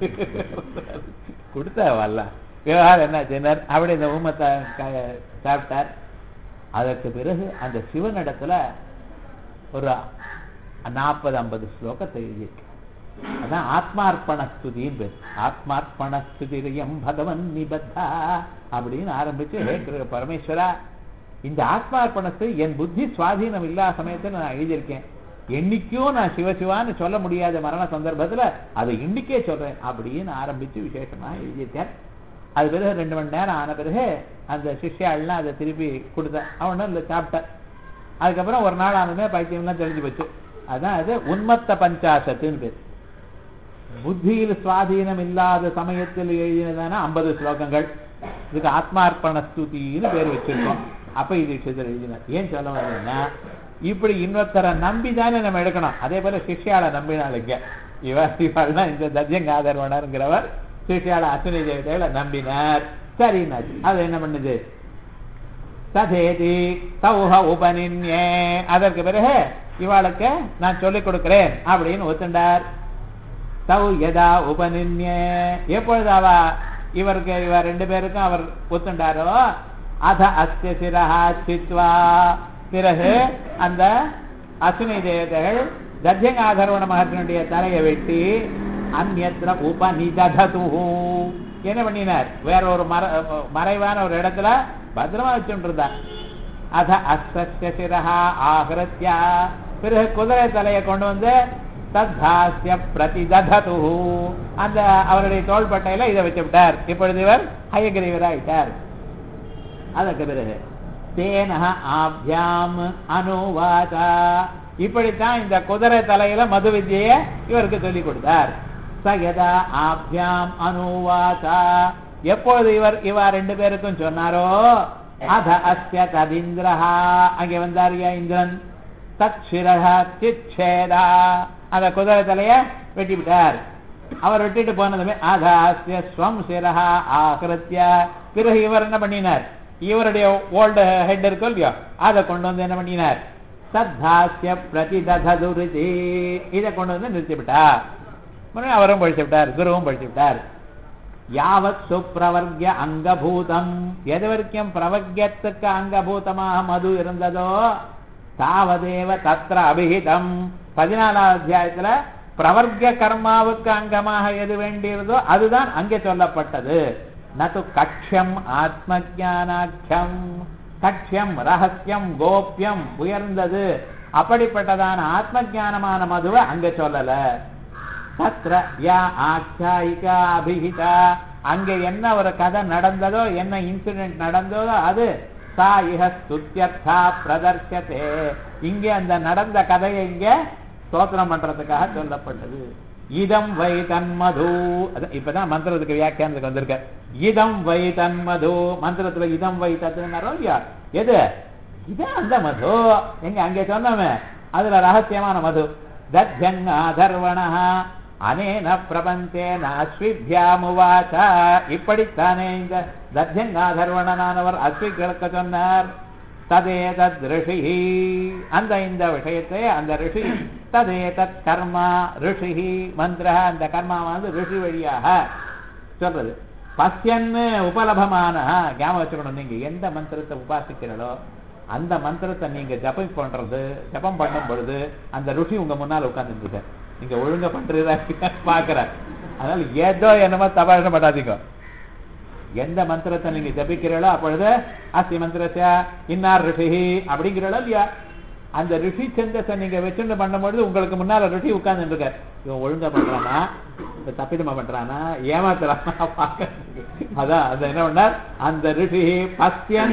கொடுத்தா வரல விவகாரம் என்ன செய்தார் அப்படி இந்த ஊமத்தை க- சாப்பிட்டார் அதற்கு பிறகு அந்த சிவனிடத்துல ஒரு நாற்பது ஐம்பது ஸ்லோகத்தை எழுதியிருக்கு அதான் ஆத்மார்ப்பண ஸ்துதின்னு பேர் ஆத்மார்ப்பண ஸ்துதிரியம் பகவன் நிபத்தா அப்படின்னு ஆரம்பிச்சு ஹே கிரு- பரமேஸ்வரா இந்த ஆத்மார்ப்பண ஸ்துதி என் புத்தி சுவாதீனம் இல்லாத சமயத்துல நான் எழுதியிருக்கேன் என்னைக்கும் நான் சிவசிவான்னு சொல்ல முடியாத மரண சந்தர்ப்பத்துல அதை இன்னைக்கே சொல்றேன் அப்படின்னு ஆரம்பிச்சு விசேஷமா எழுதியிருக்கேன் அது பிறகு ரெண்டு மணி நேரம் ஆன பிறகு அந்த சிஷ்யாள்லாம் அதை திருப்பி கொடுத்தேன் அவனும் இல்லை சாப்பிட்டேன் அதுக்கப்புறம் ஒரு நாள் ஆனதுமே பைத்தியம்லாம் தெரிஞ்சு போச்சு அதான் அது உன்மத்த பஞ்சாசத்துன்னு பேர் புத்தியில் சுவாதீனம் இல்லாத சமயத்தில் எழுதினதான ஐம்பது ஸ்லோகங்கள் இதுக்கு ஆத்மார்ப்பண ஸ்துதின்னு பேர் வச்சிருக்கோம் அப்ப இது விஷயத்தில் எழுதினார் ஏன் சொல்ல வந்தேன்னா இப்படி இன்னொருத்தரை நம்பி தானே நம்ம எடுக்கணும் அதே போல சிஷ்யாளை நம்பினாளுங்க இவ இவாள்தான் இந்த தத்யங்காதர்வனருங்கிறவர் சிஷ்யாள அஸ்வினி தேவதைகளை நம்பினார் சரின்னாச்சு அது என்ன பண்ணுது ததேதி தௌஹ உபனின்யே அதற்கு பிறகு இவாளுக்கு நான் சொல்லிக் கொடுக்கிறேன் அப்படின்னு ஒத்துண்டார் தௌ யதா உபனின்யே எப்பொழுது அவ இவருக்கு இவ ரெண்டு பேருக்கும் அவர் ஒத்துண்டாரோ அத அஸ்ய சிரஹா சித்வா பிறகு அந்த அஸ்வினி தேவதைகள் தத்யங்காதர்வண மகர்ஷனுடைய தலையை வெட்டி அந்நத்திர உபநிதது என்ன பண்ணினார் வேற ஒரு மர மறைவான ஒரு இடத்துல பத்திரமா வச்சுருந்தார் அத அஸ்ய சிரஹா ஆகிருத்யா பிறகு குதிரை தலையை கொண்டு வந்து தத்தாசிய பிரதிதது அந்த அவருடைய தோள்பட்டையில இதை வச்சு விட்டார் இப்பொழுது இவர் ஹயகிரீவராயிட்டார் அதற்கு பிறகு தேன ஆபியாம் அனுவாதா இப்படித்தான் இந்த குதிரை தலையில மது வித்தியை இவருக்கு சொல்லிக் கொடுத்தார் சயதா ஆபியாம் அனுவாதா எப்பொழுது இவர் இவா ரெண்டு பேருக்கும் சொன்னாரோ அத அஸ்ய ததிந்திரஹா அங்கே வந்தாரியா இந்திரன் தச்சிரஹா சிச்சேதா அந்த குதிரை தலைய வெட்டி விட்டார் அவர் வெட்டிட்டு போனதுமே ஆதாசிய ஸ்வம் சிரஹா ஆகிருத்திய பிறகு இவர் என்ன பண்ணினார் இவருடைய ஓல்டு ஹெட் இருக்கும் இல்லையோ அதை கொண்டு வந்து என்ன பண்ணினார் சத்தாசிய பிரதிததுருதி இதை கொண்டு வந்து நிறுத்தி விட்டார் மறுபடியும் அவரும் பழிச்சு விட்டார் குருவும் பழிச்சு விட்டார் யாவத் சுப்ரவர்கிய அங்கபூதம் எது வரைக்கும் பிரவர்க்கியத்துக்கு அங்கபூதமாக மது இருந்ததோ தாவதேவ தத்ர அபிஹிதம் பதினாலாவது அத்தியாயத்துல பிரவர்க்க கர்மாவுக்கு அங்கமாக எது வேண்டியதோ அதுதான் அங்கே சொல்லப்பட்டது நது கட்சியம் ஆத்ம ஜானாட்சியம் கட்சியம் ரகசியம் கோப்யம் உயர்ந்தது அப்படிப்பட்டதான ஆத்ம ஞானமான மதுவை அங்க சொல்லல தத்ர யா ஆச்சாயிகா அபிஹிதா அங்க என்ன ஒரு கதை நடந்ததோ என்ன இன்சிடென்ட் நடந்ததோ அது சா இஹ ஸ்துத்யர்த்தா பிரதர்ஷத்தே இங்கே அந்த நடந்த கதையை இங்க ஸ்தோத்திரம் பண்றதுக்காக சொல்லப்பட்டது இதம் வை தன்மது அது- இப்பதான் மந்திரத்துக்கு வியாக்கியானத்துக்கு வந்திருக்க இதம் வை தன்மது மந்திரத்துல இதம் வை தத்துனாரோ இல்லையா எது இதான் அந்த மது எங்க அங்கே சொன்னோமே அதுல ரகசியமான மது தத்யங்காதர்வண அனேன பிரபஞ்சேன அஸ்விபியாமுவாச்ச இப்படித்தானே இந்த தத்யங்காதர்வணனானவர் அஸ்விகளுக்கு சொன்னார் ததேதத் ரிஷி அந்த இந்த விஷயத்தை அந்த ரிஷி ததேதத் கர்மா ரிஷி மந்திர அந்த கர்மாவானது ரிஷி வழியாக சொல்றது பசியன்னு உபலபமான ஞாபகம் வச்சுக்கணும் நீங்க எந்த மந்திரத்தை உபாசிக்கிறீங்களோ அந்த மந்திரத்தை நீங்க ஜபம் பண்றது ஜபம் பண்ணும் பொழுது அந்த ருஷி உங்க முன்னால உட்கார்ந்துட்டு இருக்க நீங்க ஒழுங்கா பண்றதா பாக்குற அதனால ஏதோ என்னமோ தபாஷம் பண்ணாதீங்க எந்த மந்திரத்தை நீங்க ஜபிக்கிறீங்களோ அப்பொழுது அஸ்தி மந்திரத்திய இன்னார் ரிஷி அப்படிங்கிறீங்களோ இல்லையா அந்த ரிஷி சந்தஸை நீங்க வச்சுட்டு பண்ணும்பொழுது உங்களுக்கு முன்னால ரிஷி உட்கார்ந்து இருக்கார் இவன் ஒழுங்கா பண்றானா இந்த தப்பிதமா பண்றானா ஏமாத்துறானா பார்க்கறதுக்கு அதான் அது என்ன பண்ணார் அந்த ரிஷி பஸ்யன்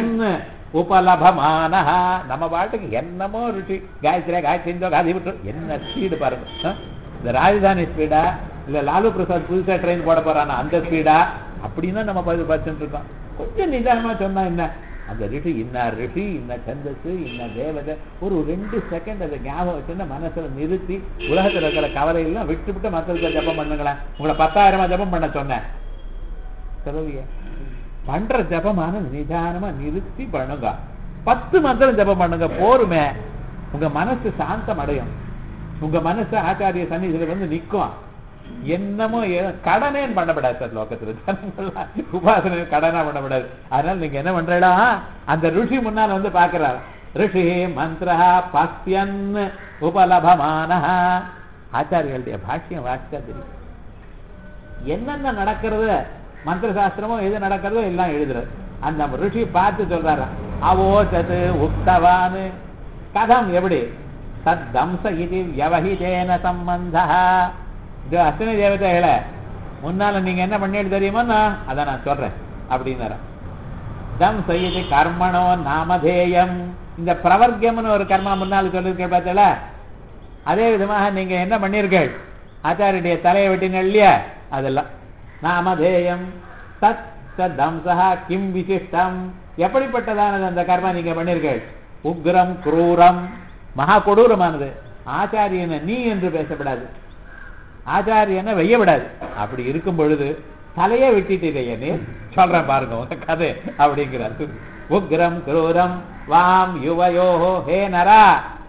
உபலபமான நம்ம பாட்டுக்கு என்னமோ ருச்சி காயத்ரியா காயத்ரி காதி விட்டு என்ன ஸ்பீடு பாருங்க ஆ? இந்த ராஜதானி ஸ்பீடா இல்ல லாலு பிரசாத் புதுசா ட்ரெயின் போட போறானா அந்த ஸ்பீடா அப்படின்னு நம்ம பதில் பார்த்துட்டு இருக்கோம் கொஞ்சம் நிதானமா சொன்னா என்ன அந்த ரிஷி இன்ன ரிஷி இன்ன சந்தஸ் இன்ன தேவதை ஒரு ரெண்டு செகண்ட் அதை ஞாபகம் வச்சுன்னா மனசுல நிறுத்தி உலகத்துல இருக்கிற கவலை எல்லாம் விட்டு விட்டு மக்களுக்கு ஜபம் பண்ணுங்களேன் உங்களை பத்தாயிரமா ஜபம் பண்ண சொன்னேன் சொல்லலையே பண்ற ஜபமான நிதானமா நிறுத்தி பண்ணுங்க பத்து மந்திரம் ஜபம் பண்ணுங்க போருமே உங்க மனசு சாந்தம் அடையும் உங்க மனசு ஆச்சாரிய சன்னிதியில வந்து நிக்கும் என்னமோ ஏ- கடனே பண்ணப்படாது சார் லோகத்துல ஜனங்கள்லாம் உபாசனை கடனா பண்ணப்படாது அதனால நீங்க என்ன பண்றடா அந்த ருஷி முன்னால் வந்து பாக்குறாரு ரிஷி மந்திரா பஸ்யன் உபலபமான ஆச்சாரியர்களுடைய பாஷ்யம் வாசிச்சா தெரியும் என்னென்ன நடக்கிறது மந்திர சாஸ்திரமோ எது நடக்கிறதோ எல்லாம் எழுதுறது அந்த ரிஷி பார்த்து சொல்றாரு அவோச்சது உக்தவான் கதம் எப்படி தத்தம்ச இது வியவஹிதேன சம்பந்த இது அஸ்வினி தேவதைகளை முன்னால நீங்க என்ன பண்ணிட்டு தெரியுமா அதை நான் சொல்றேன் அப்படின்னாரு தம் செய்யுது கர்மணோ நாமதேயம் இந்த பிரவர்க்கம்னு ஒரு கர்மா முன்னால் சொல்லியிருக்க பார்த்தல அதே விதமாக நீங்க என்ன பண்ணீர்கள் ஆச்சாரியுடைய தலையை வெட்டினீங்க இல்லையா அதெல்லாம் நாமதேயம் தத் தம்சா கிம் விசிஷ்டம் எப்படிப்பட்டதானது அந்த கர்மா நீங்க பண்ணீர்கள் உக்ரம் குரூரம் மகா கொடூரமானது ஆச்சாரியனை நீ என்று பேசப்படாது ஆச்சாரியனை வெய்யப்படாது அப்படி இருக்கும் பொழுது தலையே விட்டுட்டீங்க சொல்றேன் பாருங்க உங்க கதை அப்படிங்கிறார் உக்ரம் குரூரம் வாம் யுவயோஹோ ஹே நரா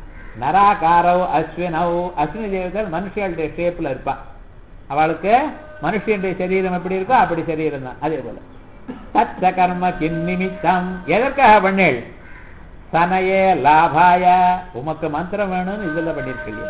நராகாரவ் அஸ்வினவ் அஸ்வினி தேவதர் மனுஷியாளுடைய ஷேப்ல இருப்பா அவளுக்கு மனுஷனுடைய சரீரம் எப்படி இருக்கோ அப்படி சரீரம் தான் அதே போல தச்ச கர்ம கிந்நிமித்தம் எதற்காக பண்ணேள் சனையே லாபாய உமக்கு மந்திரம் வேணும்னு இதுல பண்ணிருக்கீங்க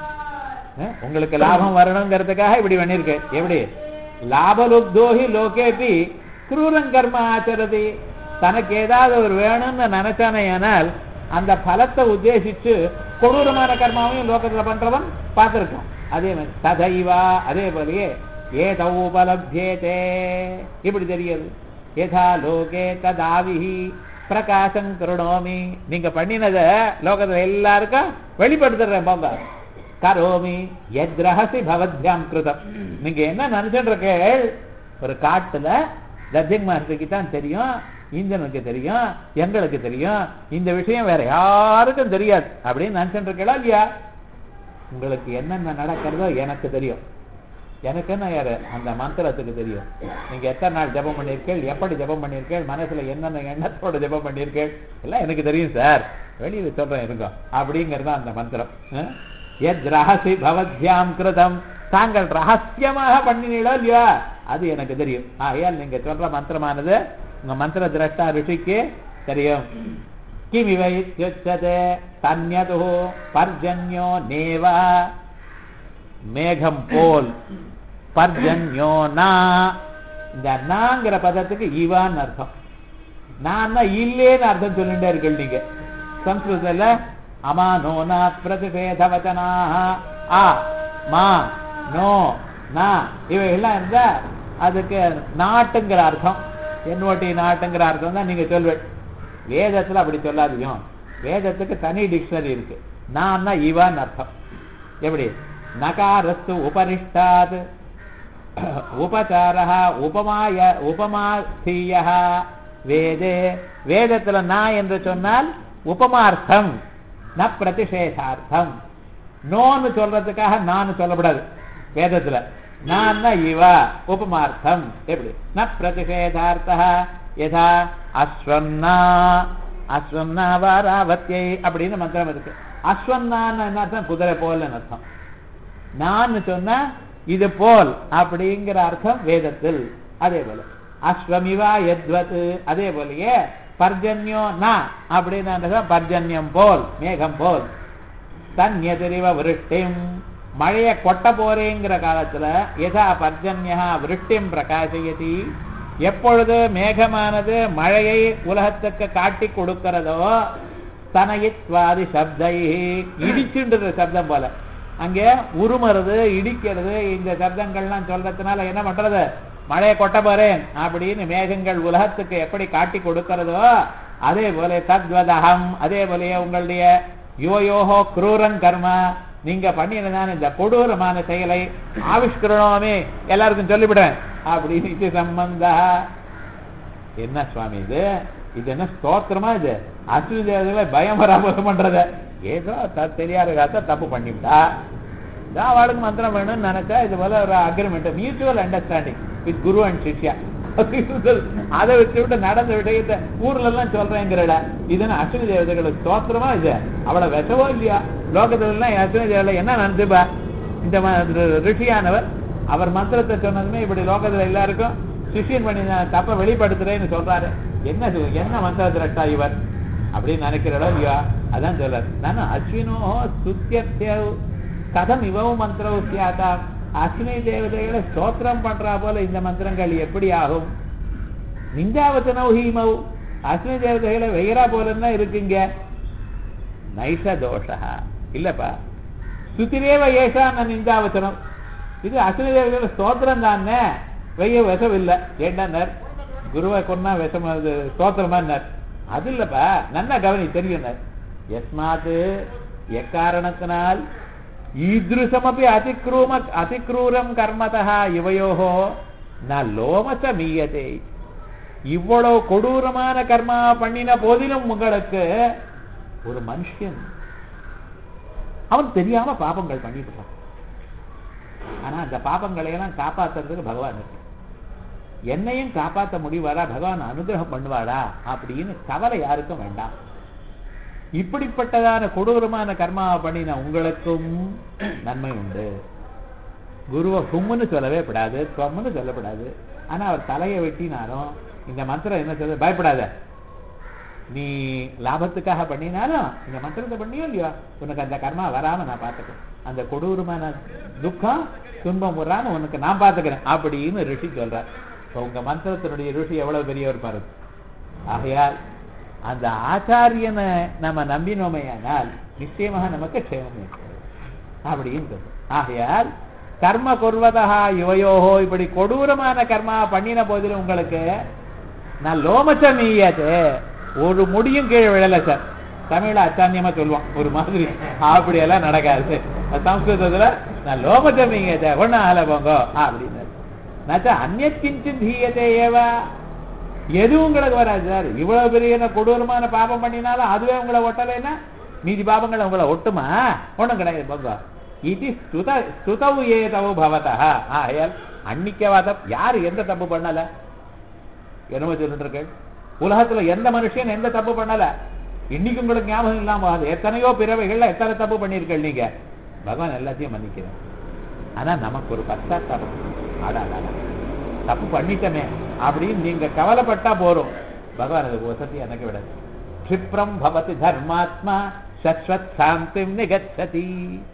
அஹ், உங்களுக்கு லாபம் வரணுங்கிறதுக்காக இப்படி பண்ணிருக்கு எப்படி லாபலுப்தோஹி லோகேபி குரூரம் கர்ம ஆச்சரதி தனக்கு ஏதாவது ஒரு வேணும்னு நினைச்சானேயானால் அந்த பலத்தை உத்தேசிச்சு கொடூரமான கர்மாவையும் லோகத்துல பண்றவன் பார்த்திருக்கான் அதே மாதிரி ததைவா அதே போலயே ஏதௌ உபலப்தியேதே இப்படி தெரியுது யதா லோகே ததாவிஹி பிரகாசம் கருணோமி நீங்க பண்ணினத லோகத்துல எல்லாருக்கும் வெளிப்படுத்துறேன் போங்க கரோமி எத் ரகசி பவத்யாம் கிருதம் நீங்க என்ன நினைச்சுட்டு இருக்கீள் ஒரு காட்டுல தர்ஜிங் மகர்ஷிக்கு தான் தெரியும் இந்திரனுக்கு தெரியும் எங்களுக்கு தெரியும் இந்த விஷயம் வேற யாருக்கும் தெரியாது அப்படின்னு நினைச்சுட்டு இருக்கீங்களா இல்லையா உங்களுக்கு என்னென்ன நடக்கிறதோ எனக்கு தெரியும் எனக்கு என்ன யாரு அந்த மந்திரத்துக்கு தெரியும் நீங்க எத்தனை நாள் ஜெபம் பண்ணியிருக்கீள் எப்படி ஜெபம் பண்ணியிருக்கீள் மனசுல என்னென்ன எண்ணத்தோட ஜெபம் பண்ணியிருக்கீள் எல்லாம் எனக்கு தெரியும் சார் வெளியில சொல்றேன் இருங்க அப்படிங்கிறது தான் அந்த மந்திரம் அஹ்? எத் ரகசி பவத்யாம் கிருதம் தாங்கள் ரகசியமாக பண்ணினீங்களோ இல்லையா அது எனக்கு தெரியும் ஆகையால் நீங்க சொல்ற மந்திரமானது உங்க மந்திர திரஷ்டா ரிஷிக்கு தெரியும் கிமிவை இத்யுச்சதே தன்யது பர்ஜன்யோ நேவா மேகம் போல் பர்ஜன்யோ நா இந்த நாங்கிற பதத்துக்கு இவான்னு அர்த்தம் நான் இல்லேன்னு அர்த்தம் சொல்லிட்டே இருக்கீங்க நீங்க சம்ஸ்கிருதத்துல அமா நோ நா பிரதிபேத வச்சனா ஆ மா நோ நா இவைகள்லாம் இருந்தா அதுக்கு நாட்டுங்கிற அர்த்தம் என்னோட்டி நாட்டுங்கிற அர்த்தம் தான் நீங்க சொல்வேன் வேதத்துல அப்படி சொல்லாதீங்க வேதத்துக்கு தனி டிக்ஷனரி இருக்கு நான் இவான்னு அர்த்தம் எப்படி நகாரஸ்து உபரிஷ்டாத் உபசாரः உபமாய உபமாஸ்தீய வேதே வேதத்துல நான் என்று சொன்னால் உபமார்த்தம் ந பிரதிஷேதார்த்தம் நோன்னு சொல்றதுக்காக நான் சொல்லப்படாது வேதத்துல நான் இவ உபமார்த்தம் எப்படி ந பிரதிஷேதார்த்தா யதா அஸ்வன்னா அஸ்வன்னா வாராவத்தியை அப்படின்னு மந்திரம் இருக்கு அஸ்வன்னான்னு என்ன அர்த்தம் குதிரை போலன்னு அர்த்தம் நான் சொன்ன இது போல் அப்படிங்கிற அர்த்தம் வேதத்தில் அதே போல அஸ்வமிவா எத்வத் அதே போலயே பர்ஜன்யோ ந அப்படின்னு அர்த்தம் பர்ஜன்யம் போல் மேகம் போல் தன்யதிரிவ விருஷ்டிம் மழைய கொட்ட போறேங்கிற காலத்துல எதா பர்ஜன்யா விருஷ்டிம் பிரகாசயதி எப்பொழுது மேகமானது மழையை உலகத்துக்கு காட்டி கொடுக்கிறதோ தனயித்வாதி சப்தை இடிச்சுன்ற சப்தம் போல அங்க உருமறது இடிக்கிறது இந்த சப்தங்கள்லாம் சொல்றதுனால என்ன பண்றது மழையை கொட்ட போறேன் அப்படின்னு மேகங்கள் உலகத்துக்கு எப்படி காட்டி கொடுக்கிறதோ அதே போல தத்வதகம் அதே போலயே உங்களுடைய யோயோஹோ குரூரன் கர்மா நீங்க பண்ணினதான இந்த கொடூரமான செயலை ஆவிஷ்கரணமே எல்லாருக்கும் சொல்லிவிடுறேன் அப்படின்னு இது சம்பந்தா என்ன சுவாமி இது இது என்ன ஸ்தோத்திரமா இது அஸ்வினி தேவதைகளை பயம் வராம பண்றத ஏதோ த- தெரியாத காத்த தப்பு பண்ணிவிட்டா இதான் அவளுக்கு மந்திரம் வேணும்னு நினைச்சா இது போல ஒரு agreement mutual understanding with guru and shishya அதை வச்சு விட்டு நடந்த விடயத்தை ஊர்ல எல்லாம் சொல்றேங்கிறட இதுன்னு அஸ்வினி தேவதைகளுக்கு ஸ்தோத்திரமா இது அவளை விஷவோ இல்லையா லோகத்துல எல்லாம் அஸ்வினி தேவதை என்ன நினைச்சுப்பா இந்த ம- ரிஷியானவர் அவர் மந்திரத்தை சொன்னதுமே இப்படி லோகத்துல எல்லாருக்கும் சிஷியன் பண்ணி நான் தப்ப வெளிப்படுத்துறேன்னு சொல்றாரு என்ன இது- என்ன மந்திர திரட்டா இவர் அப்படின்னு நினைக்கிறடோ இல்லையா அதான் சொல்றாரு நான் அஸ்வினோ சுத்தியர்த்திய கதம் இவவும் மந்திரம் சியாதா அஸ்வினி தேவதைகளை ஸ்தோத்திரம் பண்றா போல இந்த மந்திரங்கள் எப்படி ஆகும் நிந்தாவச்சனவு ஹீமவு அஸ்வினி தேவதைகளை வெய்யரா போலன்னா இருக்குங்க நைஷ தோஷா இல்லப்பா சுத்திரேவ ஏஷா நான் நிந்தாவச்சனம் இது அஸ்வினி தேவதைகளை ஸ்தோத்திரம் தானே வெய்ய விஷம் இல்லை ஏண்டார் குருவை கொன்னா விஷம் அது ஸ்தோத்திரமான்னார் அது இல்லப்பா நல்லா கவனி தெரியும் எஸ்மாத்து எக்காரணத்தினால் ஈதృశமபி அதிக்ரூம அதிக்ரூரம் கர்மதா இவையோகோ ந லோமச மீயதே இவ்வளவு கொடூரமான கர்மா பண்ணின போதிலும் உங்களுக்கு ஒரு மனுஷன் அவன் தெரியாம பாபங்கள் பண்ணிட்டு இருக்கான் ஆனா அந்த பாபங்களை எல்லாம் காப்பாத்துறதுக்கு பகவான் இருக்கு என்னையும் காப்பாத்த முடிவாரா பகவான் அனுகிரகம் பண்ணுவாரா அப்படின்னு கவலை யாருக்கும் வேண்டாம் இப்படிப்பட்டதான கொடூரமான கர்மாவை பண்ணின உங்களுக்கும் நன்மை உண்டு குருவை கும்முன்னு சொல்லவே படாது தொம்முன்னு சொல்லப்படாது ஆனா அவர் தலையை வெட்டினாலும் இந்த மந்திரம் என்ன சொல்ல பயப்படாத நீ லாபத்துக்காக பண்ணினாலும் இந்த மந்திரத்தை பண்ணியோ இல்லையோ உனக்கு அந்த கர்மா வராம நான் பார்த்துக்கிறேன் அந்த கொடூரமான துக்கம் துன்பம் வராம உனக்கு நான் பார்த்துக்கிறேன் அப்படின்னு ரிஷி சொல்றார் இப்ப உங்க மந்திரத்தினுடைய ரிஷி எவ்வளவு பெரியவர் பாருங்க ஆகையால் அந்த ஆச்சாரியனை நம்ம நம்பினோமையானால் நிச்சயமாக நமக்கு க்ஷேமம் ஏற்படும் அப்படின்னு சொல்றோம் ஆகையால் கர்ம கொர்வதா யுவயோகோ இப்படி கொடூரமான கர்மா பண்ணின போதிலும் உங்களுக்கு நான் லோமச்சம் ஈயாது ஒரு முடியும் கீழே விழல சார் தமிழ்ல அச்சான்யமா சொல்லுவான் ஒரு மாதிரி அப்படியெல்லாம் நடக்காது சம்ஸ்கிருதத்துல நான் லோமச்சம் ஈயதே ஒண்ணு ஆல போங்க அப்படின்னு நச்ச அந்நிய கிஞ்சின் தீயதே ஏவா எது உங்களுக்கு வராது சார் இவ்வளவு பெரிய என்ன கொடூரமான பாபம் பண்ணினாலும் அதுவே உங்களை ஒட்டலைன்னா மீதி பாபங்கள் உங்களை ஒட்டுமா ஒண்ணும் கிடையாது போங்க இது ஸ்துத ஸ்துதவு ஏதவு பவதா ஆயல் அன்னிக்கவாதம் யாரு எந்த தப்பு பண்ணல என்னமோ சொல்லிட்டு இருக்கேன் உலகத்துல எந்த மனுஷன் எந்த தப்பு பண்ணல இன்னைக்கு உங்களுக்கு ஞாபகம் இல்லாம போகாது எத்தனையோ பிறவைகள்ல எத்தனை தப்பு பண்ணிருக்கீங்க நீங்க பகவான் எல்லாத்தையும் மன்னிக்கிறேன் ஆனா நமக்கு ஒரு பச்சாத்தாபம் ஆடாடா தப்பு பண்ணிட்டமே அப்படின்னு நீங்க கவலைப்பட்டா போறோம் பகவான் அது வசதி எனக்கு விடாது க்ஷிப்ரம் பவதி தர்மாத்மா சஸ்வத் சாந்திம் நிகச்சதி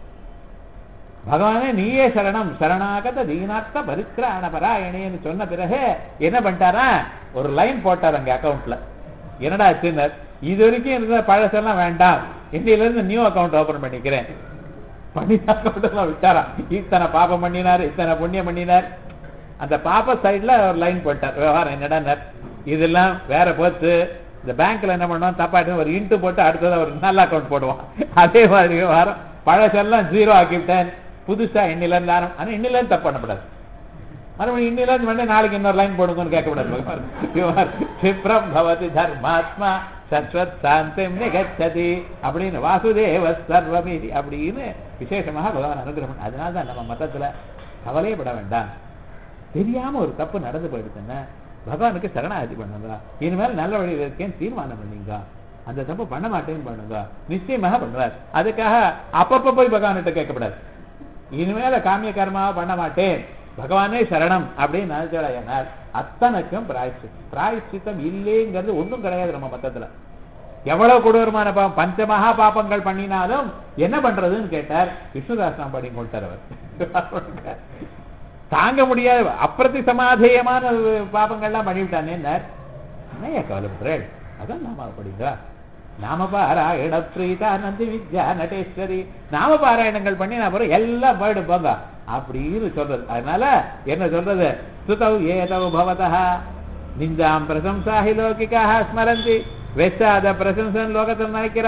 பகவானே நீயே சரணம் சரணாகத தீனார்த்த பரித்ராண பராயணேன்னு சொன்ன பிறகு என்ன பண்ணிட்டாரா ஒரு லைன் போட்டார் அங்க அக்கவுண்ட்ல என்னடா ஆச்சுன்னார் இது வரைக்கும் இருந்த பழசெல்லாம் வேண்டாம் இன்னையில இருந்து நியூ அக்கவுண்ட் ஓபன் பண்ணிக்கிறேன் பண்ணி அக்கவுண்ட் எல்லாம் விட்டாராம் இத்தனை பாபம் பண்ணினார் இத்தனை புண்ணியம் பண்ணினார் அந்த பாப்ப சைடுல ஒரு லைன் போட்டார் விவகாரம் என்னடா இதெல்லாம் வேற போச்சு இந்த பேங்க்ல என்ன பண்ணுவோம் தப்பாட்டு ஒரு இன்ட்டு போட்டு அடுத்தது ஒரு நல்ல அக்கவுண்ட் போடுவான் அதே மாதிரி விவகாரம் பழசெல்லாம் ஜீரோ ஆக்கிவிட்டேன் புதுசா எண்ணில இருந்து ஆரம்பி ஆனா எண்ணில இருந்து தப்பு பண்ணக்கூடாது மறுபடியும் இன்னில இருந்து வேண்டாம் நாளைக்கு இன்னொரு லைன் போடுங்கன்னு கேட்கக்கூடாது சிப்ரம் பவதி தர்மாத்மா சஸ்வத் சாந்தம் நிகச்சதி அப்படின்னு வாசுதேவ சர்வமீதி அப்படின்னு விசேஷமாக பகவான் அனுகிரகம் அதனால தான் நம்ம மதத்துல கவலையப்பட வேண்டாம் தெரியாம ஒரு தப்பு நடந்து போயிடுச்சுன்னா பகவானுக்கு சரணாகதி பண்ணுங்க இனிமேல் நல்ல வழியில் இருக்கேன்னு தீர்மானம் பண்ணீங்க அந்த தப்பு பண்ண மாட்டேன்னு பண்ணுங்க நிச்சயமாக பண்ணுவார் அதுக்காக அப்பப்ப போய் பகவான்கிட்ட கேட்கக்கூடாது இனிமேல காமிய கர்மாவை பண்ண மாட்டேன் பகவானே சரணம் அப்படின்னு நினைச்சால் அத்தனைக்கும் பிராயச்சித்தம் பிராயச்சித்தம் இல்லைங்கிறது ஒண்ணும் கிடையாது நம்ம மத்தத்துல எவ்வளவு கொடூரமான பாவம் பஞ்சமகா பாப்பங்கள் பண்ணினாலும் என்ன பண்றதுன்னு கேட்டார் விஷ்ணுதாசனம் படி கொண்டார் அவர் தாங்க முடியாத அப்பிரதி சமாதேயமான பாபங்கள்லாம் பண்ணிவிட்டானே என்னைய கவலைப்படுறேன் அதான் நாம படிங்க நாம பாராயண பிரீதா நந்தி வித்யா நடேஸ்வரி நாம பாராயணங்கள் பண்ணி நான் அப்புறம் எல்லாம் போயிடு போங்க அப்படின்னு சொல்றது அதனால என்ன சொல்றது சுதவ் ஏதவ் பவதா நிந்தாம் பிரசம்சாஹி லோகிக்காக ஸ்மரந்தி வெச்சாத பிரசம்சன் லோகத்தில் நினைக்கிறார்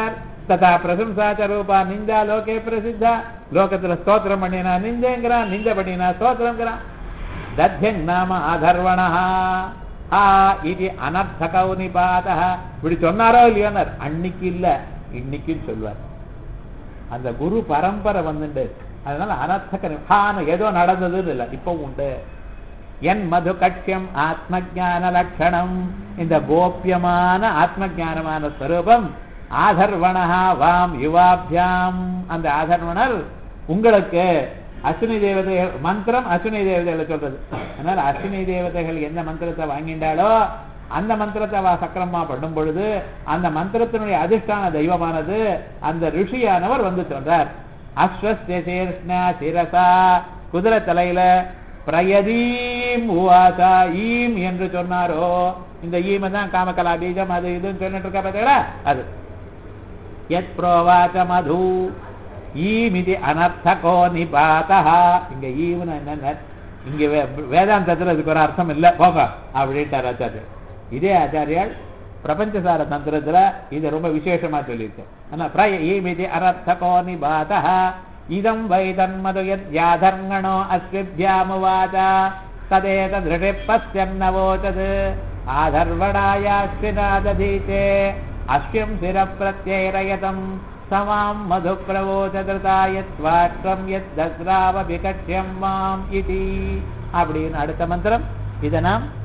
ததா பிரசம்சாச்ச ரூபா நிந்தா லோகே பிரசித்தா லோகத்துல ஸ்தோத்திரம் பண்ணினா நிந்தேங்கிறான் நிந்த பண்ணினா ஸ்தோத்திரங்கிறான் தத்யங் நாம அதர்வணா ஆ இது அனர்த்தகௌ நிபாத இப்படி சொன்னாரோ இல்லையோனார் அன்னைக்கு இல்ல இன்னைக்கும் சொல்வார் அந்த குரு பரம்பரை வந்துட்டு அதனால அனர்த்தக ஹான ஏதோ நடந்ததுன்னு இல்லை இப்போ உண்டு என் மது கட்சியம் ஆத்ம ஞான லட்சணம் இந்த கோப்பியமான ஆத்ம ஞானமான ஸ்வரூபம் ஆதர்வணா வாம் யுவாபியாம் அந்த ஆதர்வணர் உங்களுக்கு அஸ்வினி தேவதைகள் மந்திரம் அஸ்வினி தேவதைகளை சொல்றது அதனால அஸ்வினி தேவதைகள் எந்த மந்திரத்தை வாங்கிண்டாலோ அந்த மந்திரத்தை அவ சக்கரமா பண்ணும் பொழுது அந்த மந்திரத்தினுடைய அதிஷ்டான தெய்வமானது அந்த ரிஷியானவர் வந்து சொல்றார் அஸ்வஸ்திரா சிரசா குதிரை தலையில பிரயதீம் உவாசா ஈம் என்று சொன்னாரோ இந்த ஈம தான் காமகலா பீஜம் அது இதுன்னு சொல்லிட்டு இருக்கா பார்த்தீங்களா அது எத் புரோவாச்ச மது ஈமிதி அனர்த்தகோ நிபாதா இங்க ஈவுன்னு என்ன இங்க வே- வேதாந்தத்துல அதுக்கு ஒரு அர்த்தம் இல்ல போங்க அப்படின்ட்டார் ஆச்சாரியர் இதே ஆச்சாரியால் பிரபஞ்சசார தந்திரத்துல இது ரொம்ப விசேஷமா சொல்லியிருக்கேன் ஆனா பிரய ஈமிதி அனர்த்தகோ நிபாதா இதம் வை தன்மது யத்யாதர்ங்கணோ அஸ்விபியாமுவாச்ச ததேததிருஷி பஸ்யன்னவோச்சது ஆதர்வடாயாஸ்வினாததீச்சே அஸ்யம் சிர பிரத்யைரயதம் சமாம் மது பிரவோச்சதிருதா யத்வாட்சம் யத் தஸ்ராவ விகட்சியம் மாம் இதி அப்படின்னு அடுத்த மந்திரம் இதை நாம்